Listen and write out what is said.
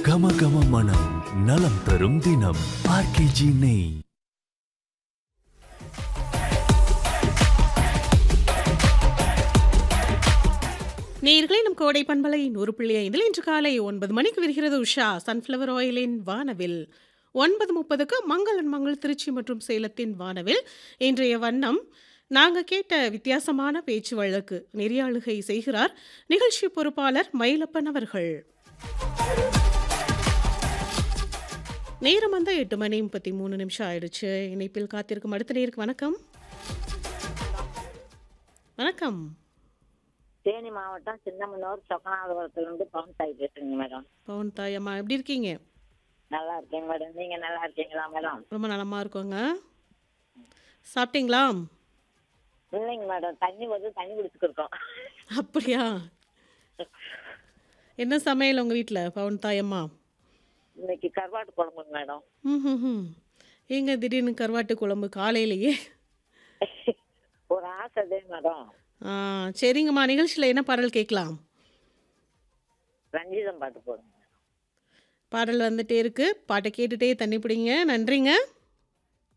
கம கம மனம் நலம் தரும் தினம் ஆர்கேஜி நெய் நேயர்களே நம் கோடை பண்பலை நூறு புள்ளி ஐந்தில் இன்று காலை ஒன்பது மணிக்கு விரிகிறது உஷா சன்ஃப்ளவர் ஆயிலின் வானவில் ஒன்பது முப்பதுக்கு மங்களன் மங்கள் திருச்சி மற்றும் சேலத்தின் வானவில் இன்றைய வண்ணம் நாங்கள் கேட்ட வித்தியாசமான பேச்சு வழக்கு நெறியாளுகை செய்கிறார் நிகழ்ச்சி பொறுப்பாளர் மயிலப்பன் அவர்கள் நேரம் வந்து எட்டு மணி முப்பத்தி மூணு நிமிஷம் ஆயிடுச்சு இணைப்பில் காத்திருக்கும் அடுத்த நேருக்கு வணக்கம் வணக்கம் தேனி மாவட்டம் சின்னமனூர் சொக்கநாதபுரத்துலேருந்து பவன் சாய் பேசுறீங்க மேடம் பவன் தாயம்மா எப்படி இருக்கீங்க நல்லா இருக்கேங்க மேடம் நீங்க நல்லா இருக்கீங்களா மேடம் ரொம்ப நலமா இருக்கோங்க சாப்பிட்டீங்களா இல்லைங்க மேடம் தண்ணி வந்து தண்ணி குடிச்சுக்கிருக்கோம் அப்படியா என்ன சமையல் உங்கள் வீட்டில் பவன் தாயம்மா இன்னைக்கு கருவாட்டு குழம்புங்க மேடம் ம் ஏங்க திடீர்னு கருவாட்டு குழம்பு காலையிலேயே ஒரு ஆசை அதே மேடம் ஆ சரிங்கம்மா நிகழ்ச்சியில் என்ன பாடல் கேட்கலாம் ரஞ்சிதம் பாட்டு போடுங்க பாடல் வந்துட்டே இருக்கு பாட்டை கேட்டுட்டே தண்ணி பிடிங்க நன்றிங்க